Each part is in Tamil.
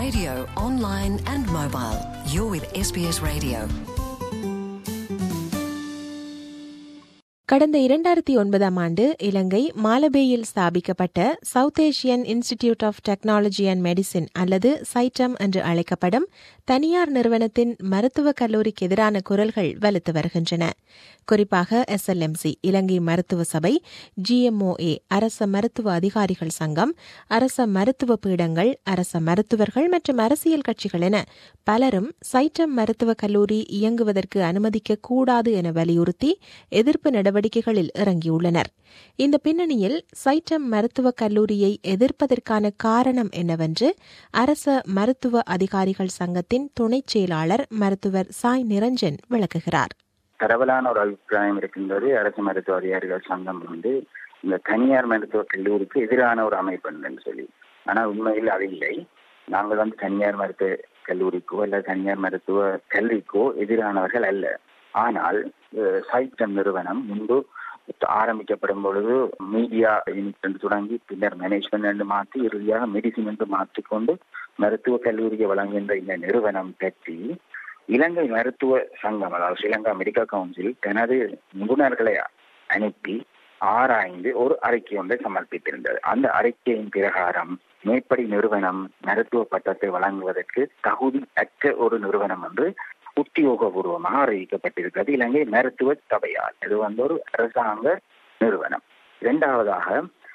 radio, online and mobile. You're with SBS Radio. கடந்த இரண்டாயிரத்தி ஒன்பதாம் ஆண்டு இலங்கை மாலபேயில் ஸ்தாபிக்கப்பட்ட South Asian Institute of Technology and Medicine அல்லது சைட்டம் என்று அழைக்கப்படும் தனியார் நிறுவனத்தின் மருத்துவக் கல்லூரிக்கு எதிரான குரல்கள் வலுத்து வருகின்றன குறிப்பாக எஸ்எல்எம்சி இலங்கை மருத்துவ சபை ஜிஎம்ஓஏ அரச மருத்துவ அதிகாரிகள் சங்கம் அரச மருத்துவ பீடங்கள் அரச மருத்துவர்கள் மற்றும் அரசியல் கட்சிகள் என பலரும் சைட்டம் மருத்துவக் கல்லூரி இயங்குவதற்கு அனுமதிக்க கூடாது என வலியுறுத்தி எதிர்ப்பு நடவடிக்கைகளில் இறங்கியுள்ளனர் இந்த பின்னணியில் சைட்டம் மருத்துவக் கல்லூரியை எதிர்ப்பதற்கான காரணம் என்னவென்று அரச மருத்துவ அதிகாரிகள் சங்கத்தின் துணைச் செயலாளர் மருத்துவர் சாய் நிரஞ்சன் விளக்குகிறார் பரவலான ஒரு அபிப்பிராயம் இருக்கின்றது அரசு மருத்துவ அதிகாரிகள் சங்கம் வந்து இந்த தனியார் மருத்துவ கல்லூரிக்கு எதிரான ஒரு அமைப்பு என்று சொல்லி ஆனால் உண்மையில் அது இல்லை நாங்கள் வந்து தனியார் மருத்துவ கல்லூரிக்கோ அல்ல தனியார் மருத்துவ கல்விக்கோ எதிரானவர்கள் அல்ல ஆனால் சைட்டம் நிறுவனம் முன்பு ஆரம்பிக்கப்படும் பொழுது மீடியா யூனிட் என்று தொடங்கி பின்னர் மேனேஜ்மெண்ட் என்று மாற்றி இறுதியாக மெடிசின் என்று மாற்றிக்கொண்டு மருத்துவ கல்லூரியை வழங்குகின்ற இந்த நிறுவனம் பற்றி இலங்கை மருத்துவ சங்கம் அதாவது ஸ்ரீலங்கா மெடிக்கல் கவுன்சில் தனது நிபுணர்களை அனுப்பி ஆராய்ந்து ஒரு அறிக்கை ஒன்றை சமர்ப்பித்திருந்தது அந்த அறிக்கையின் பிரகாரம் மேற்படி நிறுவனம் மருத்துவ பட்டத்தை வழங்குவதற்கு தகுதி அற்ற ஒரு நிறுவனம் என்று உத்தியோகபூர்வமாக அறிவிக்கப்பட்டிருக்கிறது இலங்கை மருத்துவ சபையால் இது வந்து ஒரு அரசாங்க நிறுவனம் இரண்டாவதாக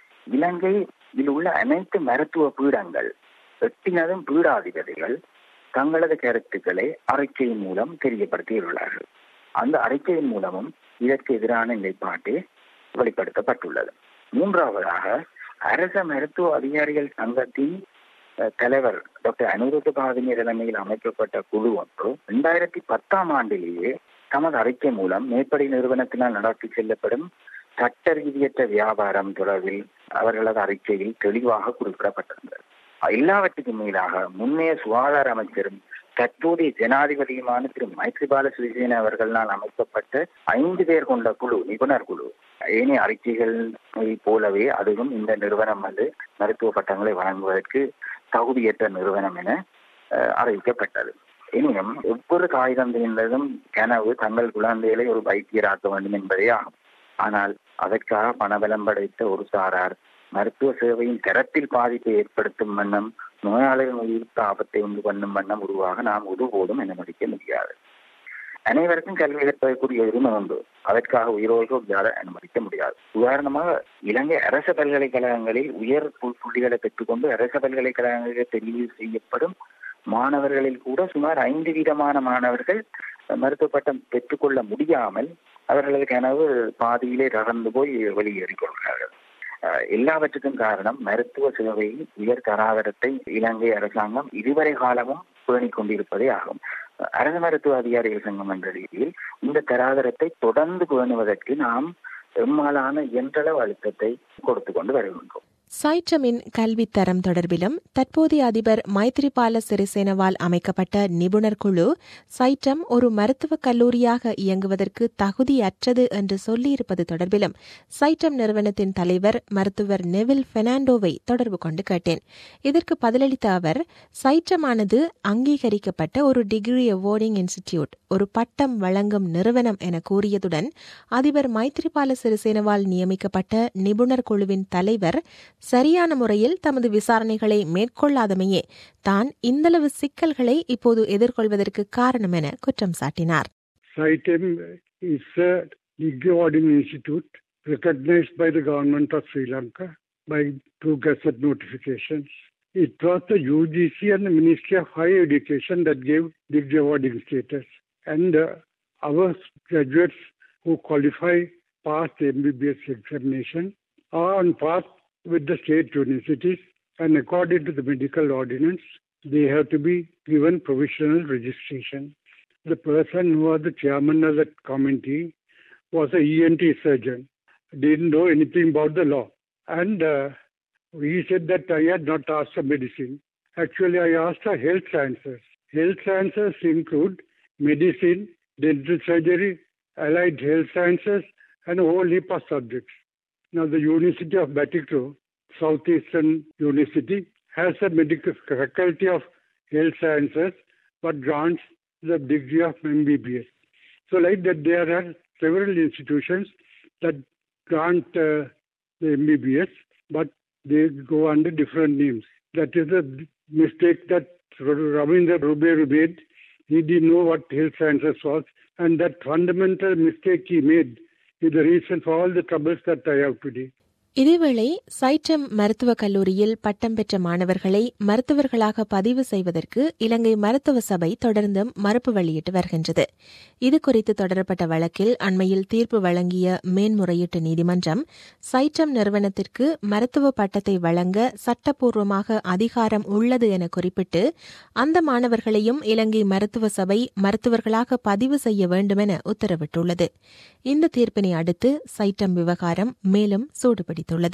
இலங்கையில் உள்ள அனைத்து மருத்துவ பீடங்கள் எட்டினதும் பீடாதிபதிகள் தங்களது கருத்துக்களை அறிக்கையின் மூலம் தெரியப்படுத்தியுள்ளார்கள் அந்த அறிக்கையின் மூலமும் இதற்கு எதிரான நிலைப்பாட்டு வெளிப்படுத்தப்பட்டுள்ளது மூன்றாவதாக அரச மருத்துவ அதிகாரிகள் சங்கத்தின் தலைவர் டாக்டர் அனிருத்த பாதினி தலைமையில் அமைக்கப்பட்ட குழு ஒன்று இரண்டாயிரத்தி பத்தாம் ஆண்டிலேயே தமது அறிக்கை மூலம் மேற்படி நிறுவனத்தினால் நடத்தி செல்லப்படும் சட்ட ரீதியற்ற வியாபாரம் தொடர்பில் அவர்களது அறிக்கையில் தெளிவாக குறிப்பிடப்பட்டிருந்தது எல்லாவற்றுக்கும் மேலாக முன்னைய சுகாதார அமைச்சரும் தற்போதைய ஜனாதிபதியுமான திரு மைத்ரிபால சிறிசேன அவர்களால் அமைக்கப்பட்ட ஐந்து பேர் கொண்ட குழு நிபுணர் குழு ஏனைய அறிக்கைகள் போலவே அதுவும் இந்த நிறுவனம் வந்து மருத்துவ பட்டங்களை வழங்குவதற்கு தகுதியற்ற நிறுவனம் என அறிவிக்கப்பட்டது எனினும் ஒவ்வொரு காகிதம் தேர்ந்ததும் கனவு தங்கள் குழந்தைகளை ஒரு வைத்தியராக்க வேண்டும் என்பதே ஆகும் ஆனால் அதற்காக பணபலம் படைத்த ஒரு சாரார் மருத்துவ சேவையின் தரத்தில் பாதிப்பை ஏற்படுத்தும் வண்ணம் நோயாளிகள் உயிருக்கு ஆபத்தை உண்டு பண்ணும் வண்ணம் உருவாக நாம் ஒருபோதும் அனுமதிக்க முடியாது அனைவருக்கும் கல்வி கற்பதற்குரிய உரிமை உண்டு அதற்காக உயிரோர்கள் யார அனுமதிக்க முடியாது உதாரணமாக இலங்கை அரச பல்கலைக்கழகங்களில் உயர் புள்ளிகளை பெற்றுக்கொண்டு அரச பல்கலைக்கழகங்களில் தெரிவு செய்யப்படும் மாணவர்களில் கூட சுமார் ஐந்து வீதமான மாணவர்கள் மருத்துவ பட்டம் பெற்றுக்கொள்ள முடியாமல் அவர்களது கனவு பாதியிலே தகர்ந்து போய் வெளியேறிக் கொள்கிறார்கள் எல்லாவற்றுக்கும் காரணம் மருத்துவ சேவையின் உயர் தராதரத்தை இலங்கை அரசாங்கம் இதுவரை காலமும் பேணிக் கொண்டிருப்பதே ஆகும் அரசு மருத்துவ அதிகாரிகள் சங்கம் என்ற ரீதியில் இந்த தராதரத்தை தொடர்ந்து பேணுவதற்கு நாம் எம்மாலான இயன்றளவு அழுத்தத்தை கொடுத்து கொண்டு வருகின்றோம் சைற்றமின் கல்வித் தரம் தொடர்பிலும் தற்போதைய அதிபர் மைத்ரிபால சிறிசேனவால் அமைக்கப்பட்ட நிபுணர் குழு சைற்றம் ஒரு மருத்துவக் கல்லூரியாக இயங்குவதற்கு தகுதியற்றது என்று சொல்லியிருப்பது தொடர்பிலும் சைற்றம் நிறுவனத்தின் தலைவர் மருத்துவர் நெவில் பெர்னாண்டோவை தொடர்பு கொண்டு கேட்டேன் இதற்கு பதிலளித்த அவர் சைற்றமானது அங்கீகரிக்கப்பட்ட ஒரு டிகிரி அவார்டிங் இன்ஸ்டிடியூட் ஒரு பட்டம் வழங்கும் நிறுவனம் என கூறியதுடன் அதிபர் மைத்ரிபால சிறிசேனவால் நியமிக்கப்பட்ட நிபுணர் குழுவின் தலைவர் சரியான முறையில் தமது விசாரணைகளை மேற்கொள்ளாதமையே தான் இந்தளவு சிக்கல்களை இப்போது எதிர்கொள்வதற்கு காரணம் என குற்றம் சாட்டினார் SITEM is a degree awarding institute recognized by the government of Sri Lanka by two gazette notifications. It was the UGC and the Ministry of Higher Education that gave degree awarding status. And uh, our graduates who qualify past MBBS examination are on path with the state universities and according to the medical ordinance, they have to be given provisional registration. The person who was the chairman of that committee was a ENT surgeon, didn't know anything about the law. And uh, he said that I had not asked for medicine. Actually, I asked for health sciences. Health sciences include medicine, dental surgery, allied health sciences, and a whole heap of subjects. Now, the University of Batticlo, Southeastern University, has a medical faculty of health sciences but grants the degree of MBBS. So, like that, there are several institutions that grant uh, the MBBS, but they go under different names. That is the mistake that Ravindra Rube made. He didn't know what health sciences was, and that fundamental mistake he made is the reason for all the troubles that I have today. இதேவேளை சைட்டம் மருத்துவக் கல்லூரியில் பட்டம் பெற்ற மாணவர்களை மருத்துவர்களாக பதிவு செய்வதற்கு இலங்கை மருத்துவ சபை தொடர்ந்தும் மறுப்பு வெளியிட்டு வருகின்றது இதுகுறித்து தொடரப்பட்ட வழக்கில் அண்மையில் தீர்ப்பு வழங்கிய மேன்முறையீட்டு நீதிமன்றம் சைட்டம் நிறுவனத்திற்கு மருத்துவ பட்டத்தை வழங்க சட்டப்பூர்வமாக அதிகாரம் உள்ளது என குறிப்பிட்டு அந்த மாணவர்களையும் இலங்கை மருத்துவ சபை மருத்துவர்களாக பதிவு செய்ய வேண்டுமென உத்தரவிட்டுள்ளது இந்த தீர்ப்பினை அடுத்து சைட்டம் விவகாரம் மேலும் சூடுபிடித்துள்ளது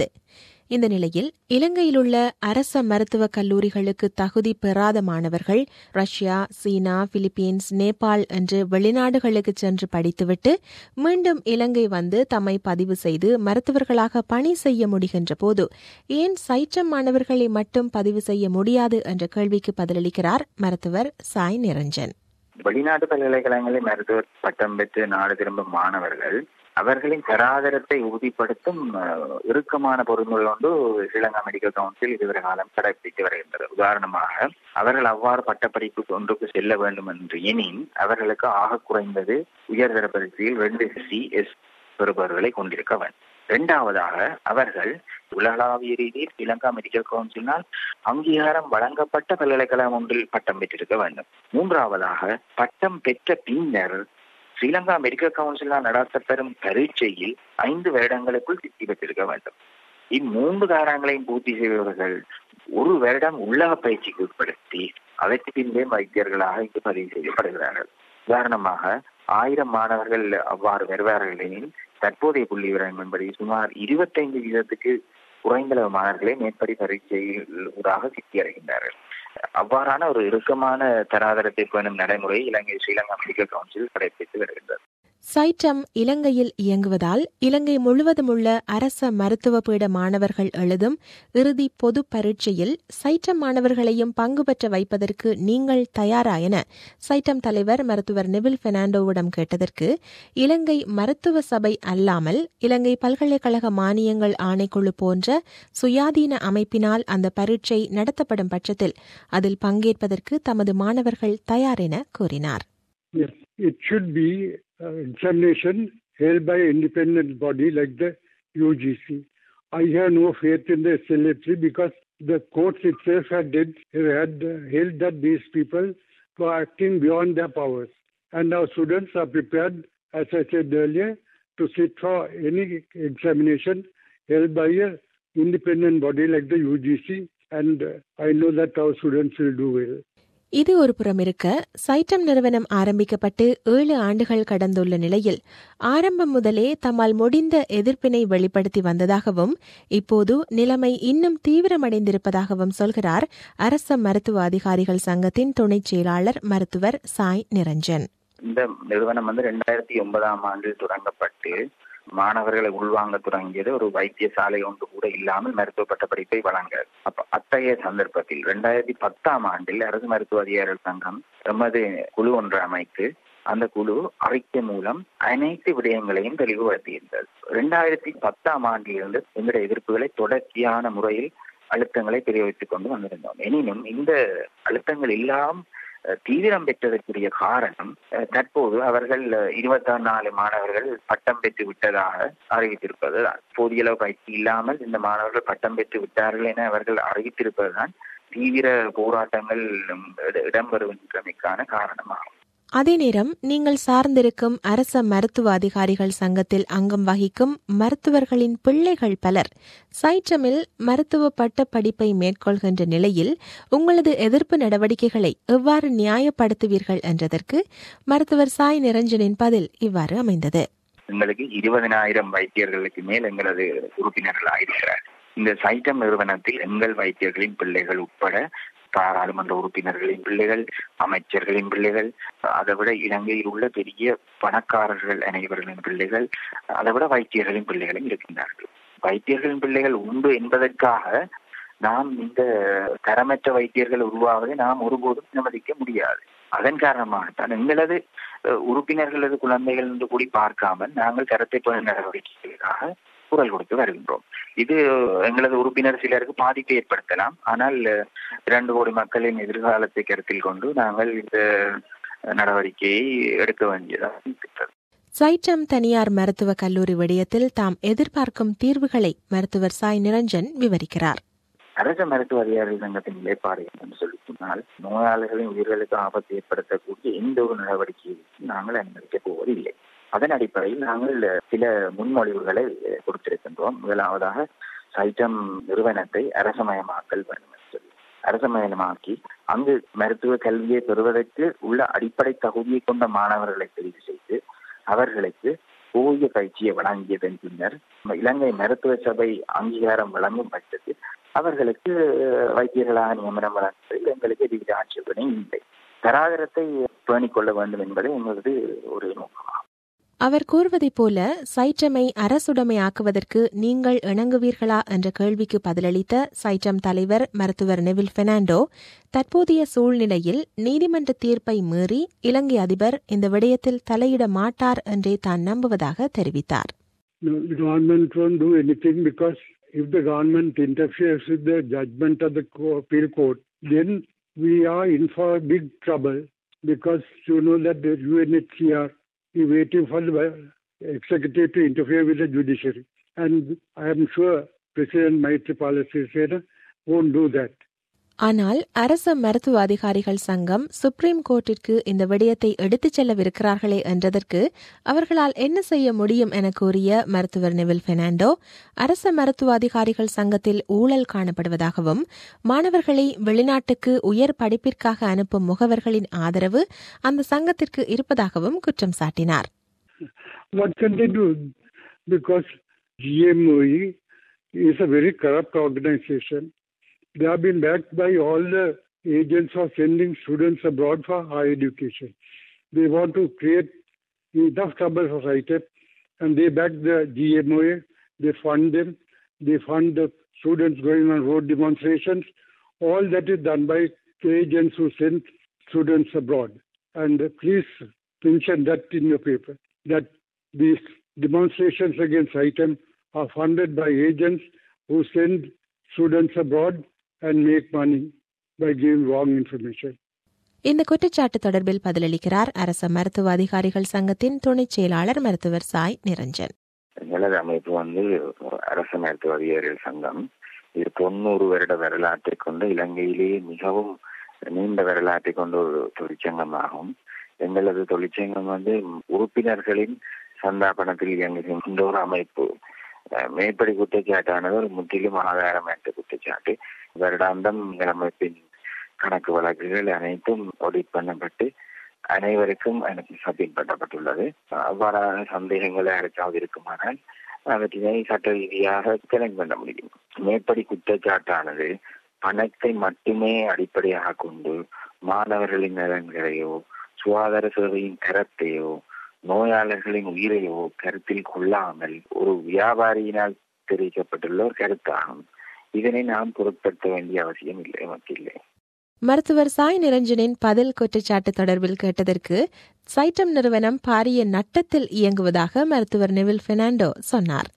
இந்த நிலையில் இலங்கையில் உள்ள அரச மருத்துவக் கல்லூரிகளுக்கு தகுதி பெறாத மாணவர்கள் ரஷ்யா சீனா பிலிப்பீன்ஸ் நேபாள் என்று வெளிநாடுகளுக்கு சென்று படித்துவிட்டு மீண்டும் இலங்கை வந்து தம்மை பதிவு செய்து மருத்துவர்களாக பணி செய்ய முடிகின்ற போது ஏன் சைற்றம் மாணவர்களை மட்டும் பதிவு செய்ய முடியாது என்ற கேள்விக்கு பதிலளிக்கிறார் மருத்துவர் சாய் நிரஞ்சன் வெளிநாட்டு பல்கலைக்கழகங்களில் மருத்துவ பட்டம் பெற்று நாடு திரும்பும் மாணவர்கள் அவர்களின் தராதரத்தை உறுதிப்படுத்தும் இறுக்கமான பொறுமுறை ஒன்று ஸ்ரீலங்கா மெடிக்கல் கவுன்சில் இதுவரை காலம் கடைபிடித்து வருகின்றது உதாரணமாக அவர்கள் அவ்வாறு பட்டப்படிப்பு ஒன்றுக்கு செல்ல வேண்டும் என்று எனின் அவர்களுக்கு ஆக குறைந்தது உயர்தர பரீட்சையில் ரெண்டு சி எஸ் பெறுபவர்களை கொண்டிருக்க வேண்டும் இரண்டாவதாக அவர்கள் உலகளாவிய ரீதியில் ஸ்ரீலங்கா மெடிக்கல் கவுன்சிலினால் அங்கீகாரம் வழங்கப்பட்ட பல்கலைக்கழகம் ஒன்றில் பட்டம் பெற்றிருக்க வேண்டும் மூன்றாவதாக பட்டம் பெற்ற பின்னர் ஸ்ரீலங்கா மெடிக்கல் கவுன்சிலால் நடத்தப்பெறும் பரீட்சையில் ஐந்து வருடங்களுக்குள் சித்தி பெற்றிருக்க வேண்டும் இம்மூன்று காரணங்களையும் பூர்த்தி செய்பவர்கள் ஒரு வருடம் உள்ளக பயிற்சிக்கு உட்படுத்தி அதற்கு பின்பே வைத்தியர்களாக இங்கு பதிவு செய்யப்படுகிறார்கள் உதாரணமாக ஆயிரம் மாணவர்கள் அவ்வாறு வருவார்கள் எனில் தற்போதைய புள்ளி விவரங்களின்படி சுமார் இருபத்தைந்து வீதத்துக்கு குறைந்தளவு மாணவர்களே மேற்படி பரீட்சையில் ஊடாக சித்தி அடைகின்றார்கள் அவ்வாறான ஒரு இறுக்கமான தராதரத்தை பேணும் நடைமுறை இலங்கை ஸ்ரீலங்கா மெடிக்கல் கவுன்சில் கடைபிடித்து வருகின்றது சைட்டம் இலங்கையில் இயங்குவதால் இலங்கை முழுவதும் உள்ள அரச மருத்துவ பீட மாணவர்கள் எழுதும் இறுதி பொது பரீட்சையில் சைட்டம் மாணவர்களையும் பங்கு பெற்ற வைப்பதற்கு நீங்கள் தயாரா என சைட்டம் தலைவர் மருத்துவர் நிபில் பெர்னாண்டோவிடம் கேட்டதற்கு இலங்கை மருத்துவ சபை அல்லாமல் இலங்கை பல்கலைக்கழக மானியங்கள் ஆணைக்குழு போன்ற சுயாதீன அமைப்பினால் அந்த பரீட்சை நடத்தப்படும் பட்சத்தில் அதில் பங்கேற்பதற்கு தமது மாணவர்கள் தயார் என கூறினார் Yes, it should be uh, examination held by independent body like the UGC. I have no faith in the SLA3 because the courts itself had, did, had uh, held that these people were acting beyond their powers. And our students are prepared, as I said earlier, to sit for any examination held by a independent body like the UGC. And uh, I know that our students will do well. இது ஒரு புறம் இருக்க சைட்டம் நிறுவனம் ஆரம்பிக்கப்பட்டு ஏழு ஆண்டுகள் கடந்துள்ள நிலையில் ஆரம்பம் முதலே தம்மால் முடிந்த எதிர்ப்பினை வெளிப்படுத்தி வந்ததாகவும் இப்போது நிலைமை இன்னும் தீவிரமடைந்திருப்பதாகவும் சொல்கிறார் அரச மருத்துவ அதிகாரிகள் சங்கத்தின் துணைச் செயலாளர் மருத்துவர் சாய் நிரஞ்சன் இந்த நிறுவனம் வந்து ரெண்டாயிரத்தி ஒன்பதாம் ஆண்டில் தொடங்கப்பட்டு மாணவர்களை உள்வாங்க தொடங்கியது ஒரு வைத்தியசாலை ஒன்று கூட இல்லாமல் மருத்துவ பட்ட படிப்பை வழங்க அப்ப அத்தகைய சந்தர்ப்பத்தில் இரண்டாயிரத்தி பத்தாம் ஆண்டில் அரசு மருத்துவ அதிகாரிகள் சங்கம் எமது குழு ஒன்று அமைத்து அந்த குழு அறிக்கை மூலம் அனைத்து விடயங்களையும் தெளிவுபடுத்தியிருந்தது இரண்டாயிரத்தி பத்தாம் ஆண்டிலிருந்து எங்களுடைய எதிர்ப்புகளை தொடர்ச்சியான முறையில் அழுத்தங்களை தெரிவித்துக் கொண்டு வந்திருந்தோம் எனினும் இந்த அழுத்தங்கள் எல்லாம் தீவிரம் பெற்றதற்குரிய காரணம் தற்போது அவர்கள் இருபத்தி நாலு மாணவர்கள் பட்டம் பெற்று விட்டதாக அறிவித்திருப்பது போதிய அளவு பயிற்சி இல்லாமல் இந்த மாணவர்கள் பட்டம் பெற்று விட்டார்கள் என அவர்கள் அறிவித்திருப்பதுதான் தீவிர போராட்டங்கள் இடம்பெறுகின்றமைக்கான காரணமாகும் அதே நேரம் நீங்கள் சார்ந்திருக்கும் அரச மருத்துவ அதிகாரிகள் சங்கத்தில் அங்கம் வகிக்கும் மருத்துவர்களின் பிள்ளைகள் பலர் சைற்றமில் மருத்துவ பட்ட படிப்பை மேற்கொள்கின்ற நிலையில் உங்களது எதிர்ப்பு நடவடிக்கைகளை எவ்வாறு நியாயப்படுத்துவீர்கள் என்றதற்கு மருத்துவர் சாய் நிரஞ்சனின் பதில் இவ்வாறு அமைந்தது எங்களுக்கு இருபதனாயிரம் வைத்தியர்களுக்கு மேல் எங்களது உறுப்பினர்கள் ஆயிருக்கிறார் இந்த சைட்டம் நிறுவனத்தில் எங்கள் வைத்தியர்களின் பிள்ளைகள் உட்பட பாராளுமன்ற உறுப்பினர்களின் பிள்ளைகள் அமைச்சர்களின் பிள்ளைகள் அதை விட இலங்கையில் உள்ள பெரிய பணக்காரர்கள் அனைவர்களின் பிள்ளைகள் அதை விட வைத்தியர்களின் பிள்ளைகளும் இருக்கின்றார்கள் வைத்தியர்களின் பிள்ளைகள் உண்டு என்பதற்காக நாம் இந்த தரமற்ற வைத்தியர்கள் உருவாவதை நாம் ஒருபோதும் அனுமதிக்க முடியாது அதன் காரணமாகத்தான் எங்களது உறுப்பினர்களது குழந்தைகள் என்று கூடி பார்க்காமல் நாங்கள் கருத்தை பேண நடவடிக்கைகளுக்காக குரல் கொடுத்து வருகின்றோம் இது எங்களது உறுப்பினர் சிலருக்கு பாதிப்பை ஏற்படுத்தலாம் ஆனால் இரண்டு கோடி மக்களின் எதிர்காலத்தை கருத்தில் கொண்டு நாங்கள் இந்த நடவடிக்கையை எடுக்க வேண்டியதாக இருக்கிறது சைட்டம் தனியார் மருத்துவக் கல்லூரி விடயத்தில் தாம் எதிர்பார்க்கும் தீர்வுகளை மருத்துவர் சாய் நிரஞ்சன் விவரிக்கிறார் அரச மருத்துவ அதிகாரிகள் சங்கத்தின் நிலைப்பாடு என்று சொல்லி சொன்னால் நோயாளர்களின் உயிர்களுக்கு ஆபத்து ஏற்படுத்தக்கூடிய எந்த ஒரு நடவடிக்கையும் நாங்கள் அனுமதிக்கப் போவதில்லை அதன் அடிப்படையில் நாங்கள் சில முன்மொழிவுகளை கொடுத்திருக்கின்றோம் முதலாவதாக சைட்டம் நிறுவனத்தை அரசமயமாக்கல் வேண்டும் என்று சொல்லி அரசமயமாக்கி அங்கு மருத்துவ கல்வியை பெறுவதற்கு உள்ள அடிப்படை தகுதியை கொண்ட மாணவர்களை தெரிவு செய்து அவர்களுக்கு ஓய்வு பயிற்சியை வழங்கியதன் பின்னர் இலங்கை மருத்துவ சபை அங்கீகாரம் வழங்கும் பட்சத்தில் அவர்களுக்கு வைத்தியர்களாக நியமனம் வழங்குவதில் எங்களுக்கு எதுவித ஆட்சேபனை இல்லை தராதரத்தை பேணிக் கொள்ள வேண்டும் என்பது எங்களது ஒரு நோக்கமாகும் அவர் கூறுவதைப் போல சைட்டமை அரசுடைமையாக்குவதற்கு நீங்கள் இணங்குவீர்களா என்ற கேள்விக்கு பதிலளித்த சைட்டம் தலைவர் மருத்துவர் நெவில் பெர்னாண்டோ தற்போதைய சூழ்நிலையில் நீதிமன்ற தீர்ப்பை மீறி இலங்கை அதிபர் இந்த விடயத்தில் தலையிட மாட்டார் என்றே தான் நம்புவதாக தெரிவித்தார் government won't do anything because if the government interferes with the judgment of the appeal court, then we are in for big trouble because you know that the UNHCR is waiting for the executive to interfere with the judiciary. And I am sure President Maithripala Sirisena won't do that. ஆனால் அரச மருத்துவ அதிகாரிகள் சங்கம் சுப்ரீம் கோர்ட்டிற்கு இந்த விடயத்தை எடுத்துச் செல்லவிருக்கிறார்களே என்றதற்கு அவர்களால் என்ன செய்ய முடியும் என கூறிய மருத்துவர் நெவில் பெர்னாண்டோ அரச மருத்துவ அதிகாரிகள் சங்கத்தில் ஊழல் காணப்படுவதாகவும் மாணவர்களை வெளிநாட்டுக்கு உயர் படிப்பிற்காக அனுப்பும் முகவர்களின் ஆதரவு அந்த சங்கத்திற்கு இருப்பதாகவும் குற்றம் சாட்டினார் What can they do? Because GMOE is a very corrupt organization. They have been backed by all the agents of sending students abroad for higher education. They want to create enough trouble for CITEP and they back the GMOA, they fund them, they fund the students going on road demonstrations. All that is done by the agents who send students abroad. And please mention that in your paper, that these demonstrations against ITEM are funded by agents who send students abroad and make money by giving wrong information. இந்த குற்றச்சாட்டு தொடர்பில் பதிலளிக்கிறார் அரச மருத்துவ அதிகாரிகள் சங்கத்தின் துணைச் செயலாளர் மருத்துவர் சாய் நிரஞ்சன் எங்களது அமைப்பு வந்து அரசு மருத்துவ அதிகாரிகள் சங்கம் இது தொண்ணூறு வருட வரலாற்றை கொண்ட இலங்கையிலேயே மிகவும் நீண்ட வரலாற்றை கொண்ட ஒரு தொழிற்சங்கமாகும் எங்களது தொழிற்சங்கம் வந்து உறுப்பினர்களின் சந்தாபனத்தில் இயங்குகின்ற ஒரு அமைப்பு மேற்படி குற்றச்சாட்டானது ஒரு முற்றிலும் ஆதாரமற்ற குற்றச்சாட்டு வருடாந்தம் எங்கள் அமைப்பின் கணக்கு வழக்குகள் அனைத்தும் ஆடிட் பண்ணப்பட்டு அனைவருக்கும் எனக்கு சப்மிட் பண்ணப்பட்டுள்ளது அவ்வாறான சந்தேகங்கள் யாருக்காவது இருக்குமானால் அவற்றினை சட்ட ரீதியாக கிளைம் பண்ண முடியும் மேற்படி குற்றச்சாட்டானது பணத்தை மட்டுமே அடிப்படையாக கொண்டு மாணவர்களின் நலன்களையோ சுகாதார சேவையின் தரத்தையோ நோயாளர்களின் உயிரையோ கருத்தில் கொள்ளாமல் ஒரு வியாபாரியினால் தெரிவிக்கப்பட்டுள்ள ஒரு கருத்தாகும் இதனை நாம் பொருட்படுத்த வேண்டிய அவசியம் இல்லை எமக்கு இல்லை மருத்துவர் சாய் நிரஞ்சனின் பதில் குற்றச்சாட்டு தொடர்பில் கேட்டதற்கு சைட்டம் நிறுவனம் பாரிய நட்டத்தில் இயங்குவதாக மருத்துவர் நெவில் பெர்னாண்டோ சொன்னார்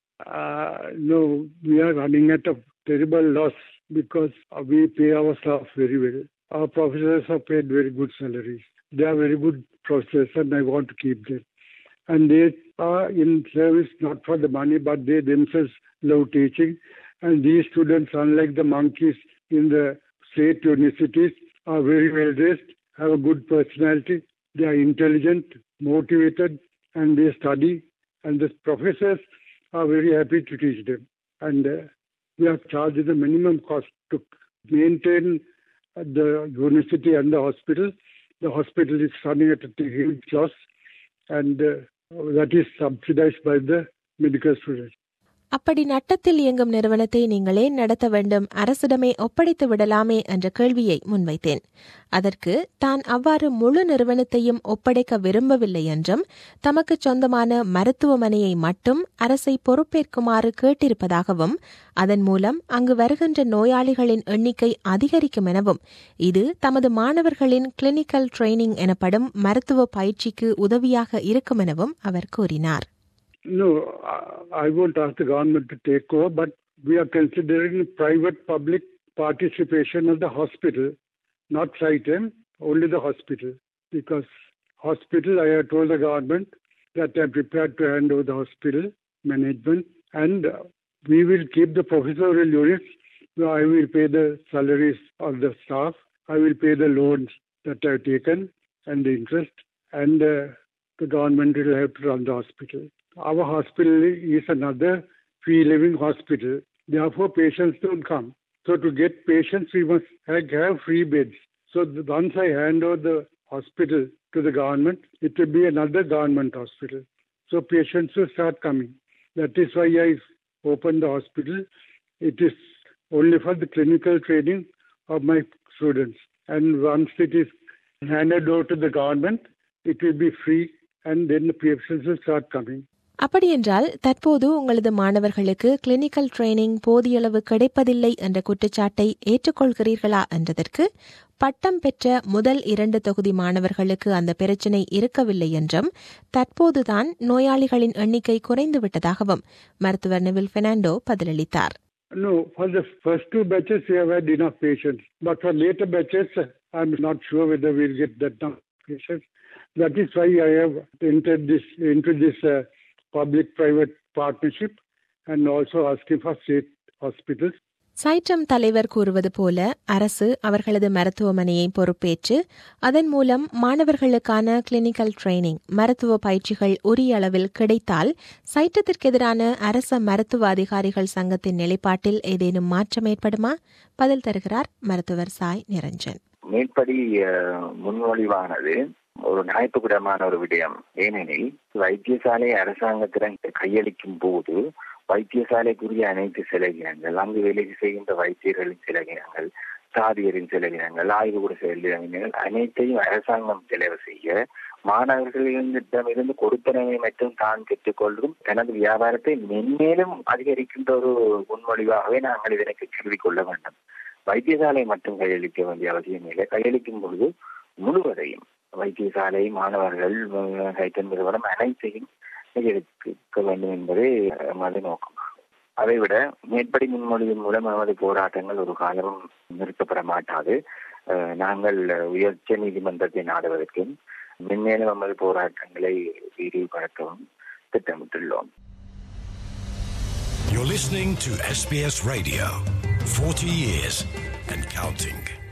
Uh, no, we are running at a terrible loss because we pay our staff very well. Our professors are paid very good salaries. They are very good professors and I want to keep them. And they are in service not for the money, but they themselves love teaching. And these students, unlike the monkeys in the state universities, are very well dressed, have a good personality. They are intelligent, motivated, and they study. And the professors are very happy to teach them. And uh, we are charged the minimum cost to maintain the university and the hospital. The hospital is running at a huge loss, and uh, that is subsidized by the medical students. அப்படி நட்டத்தில் இயங்கும் நிறுவனத்தை நீங்களே நடத்த வேண்டும் அரசிடமே ஒப்படைத்து விடலாமே என்ற கேள்வியை முன்வைத்தேன் அதற்கு தான் அவ்வாறு முழு நிறுவனத்தையும் ஒப்படைக்க விரும்பவில்லை என்றும் தமக்கு சொந்தமான மருத்துவமனையை மட்டும் அரசை பொறுப்பேற்குமாறு கேட்டிருப்பதாகவும் அதன் மூலம் அங்கு வருகின்ற நோயாளிகளின் எண்ணிக்கை அதிகரிக்கும் எனவும் இது தமது மாணவர்களின் கிளினிக்கல் ட்ரைனிங் எனப்படும் மருத்துவ பயிற்சிக்கு உதவியாக இருக்கும் எனவும் அவர் கூறினார் No, I won't ask the government to take over, but we are considering private public participation of the hospital, not SITEM, only the hospital. Because hospital, I have told the government that I'm prepared to hand over the hospital management and uh, we will keep the professorial units. I will pay the salaries of the staff. I will pay the loans that I've taken and the interest and uh, the government will have to run the hospital. Our hospital is another free living hospital. Therefore, patients don't come. So, to get patients, we must have free beds. So, once I hand over the hospital to the government, it will be another government hospital. So, patients will start coming. That is why I opened the hospital. It is only for the clinical training of my students. And once it is handed over to the government, it will be free and then the patients will start coming. அப்படியென்றால் தற்போது உங்களது மாணவர்களுக்கு கிளினிக்கல் ட்ரைனிங் போதியளவு கிடைப்பதில்லை என்ற குற்றச்சாட்டை ஏற்றுக்கொள்கிறீர்களா என்றதற்கு பட்டம் பெற்ற முதல் இரண்டு தொகுதி மாணவர்களுக்கு அந்த பிரச்சினை இருக்கவில்லை என்றும் தற்போதுதான் நோயாளிகளின் எண்ணிக்கை குறைந்துவிட்டதாகவும் மருத்துவர் நெவில் பெர்னாண்டோ பதிலளித்தார் No, for the first two batches, we have had enough patients. But for later batches, I'm not sure whether we'll get that number of patients. That is why I have entered this into this uh, public-private partnership and also asking for state hospitals. சைட்ரம் தலைவர் கூறுவது போல அரசு அவர்களது மருத்துவமனையை பொறுப்பேற்று அதன் மூலம் மாணவர்களுக்கான கிளினிக்கல் ட்ரைனிங் மருத்துவ பயிற்சிகள் உரிய அளவில் கிடைத்தால் சைற்றத்திற்கு எதிரான அரச மருத்துவ அதிகாரிகள் சங்கத்தின் நிலைப்பாட்டில் ஏதேனும் மாற்றம் ஏற்படுமா பதில் தருகிறார் மருத்துவர் சாய் நிரஞ்சன் மேற்படி முன்மொழிவானது ஒரு நியாயத்துக்குடமான ஒரு விடயம் ஏனெனில் வைத்தியசாலை அரசாங்கத்திடம் கையளிக்கும் போது வைத்தியசாலைக்குரிய அனைத்து செலவினங்கள் அங்கு வேலை செய்கின்ற வைத்தியர்களின் செலவினங்கள் சாதியரின் செலவினங்கள் ஆய்வுக்கூட செலவினங்கள் அனைத்தையும் அரசாங்கம் செலவு செய்ய மாணவர்களிடமிருந்து கொடுப்பனவை மட்டும் தான் பெற்றுக்கொள்ளும் தனது வியாபாரத்தை மென்மேலும் அதிகரிக்கின்ற ஒரு முன்மொழிவாகவே நாங்கள் இதனை கருதி கொள்ள வேண்டும் வைத்தியசாலை மட்டும் கையளிக்க வேண்டிய அவசியம் இல்லை கையளிக்கும் பொழுது முழுவதையும் வைத்தியசாலை மாணவர்கள் கைத்தன் நிறுவனம் அனைத்தையும் கையெழுக்க வேண்டும் என்பதே நமது நோக்கமாகும் அதைவிட மேற்படி முன்மொழிவின் மூலம் நமது போராட்டங்கள் ஒரு காலமும் நிறுத்தப்பட மாட்டாது நாங்கள் உயர்ச்ச நீதிமன்றத்தை நாடுவதற்கும் மென்மேலும் நமது போராட்டங்களை விரிவுபடுத்தவும் திட்டமிட்டுள்ளோம் You're listening to SBS Radio, 40 years and counting.